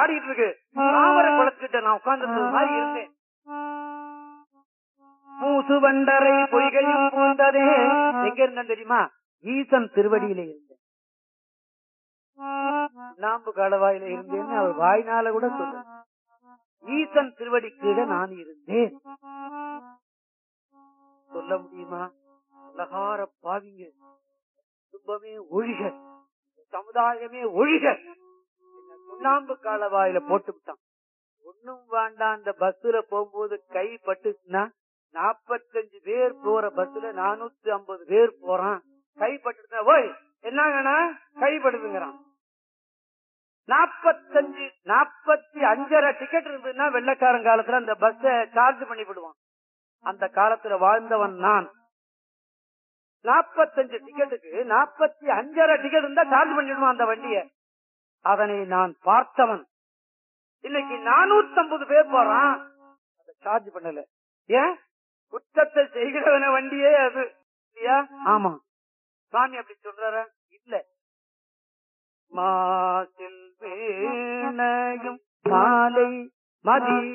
பாடிட்டு இருக்கு தாமரை குளத்துக்கிட்ட நான் உட்கார்ந்து மாதிரி இருந்தேன் மூசு வண்டரை பொய்கையும் பூந்ததே எங்க இருந்தேன் தெரியுமா ஈசன் திருவடியில இருந்தேன் நாம்பு களவாயில இருந்தேன்னு அவர் வாய்னால கூட சொல்ல ஈசன் திருவடி கீழே நான் இருந்தேன் சொல்ல முடியுமா அழகார பாவிங்க குடும்பமே ஒழிக சமுதாயமே ஒழிக என்ன சுண்ணாம்பு காலவாயில போட்டு விட்டான் ஒண்ணும் வேண்டாம் அந்த பஸ்ல போகும்போது கை பட்டுச்சுன்னா நாப்பத்தஞ்சு பேர் போற பஸ்ல நானூத்தி ஐம்பது பேர் போறான் கை பட்டுச்சுன்னா ஓய் என்னங்கண்ணா கை படுதுங்கிறான் நாப்பத்தஞ்சு நாப்பத்தி அஞ்சரை டிக்கெட் இருந்ததுன்னா வெள்ளக்காரன் காலத்துல அந்த பஸ்ஸ சார்ஜ் பண்ணி விடுவான் அந்த காலத்துல வாழ்ந்தவன் நான் நாப்பத்தஞ்சு டிக்கெட்டுக்கு நாப்பத்தி அஞ்சரை டிக்கெட் இருந்தா சார்ஜ் பண்ணிடுவான் அந்த வண்டிய அதனை நான் பார்த்தவன் இன்னைக்கு நானூத்தி ஐம்பது பேர் போறான் அதை சார்ஜ் பண்ணல ஏன் குற்றத்தை செய்கிறவன வண்டியே அது இல்லையா ஆமா சாமி அப்படி சொல்றாரா இல்ல மாசில் வேணையும் மாலை மதி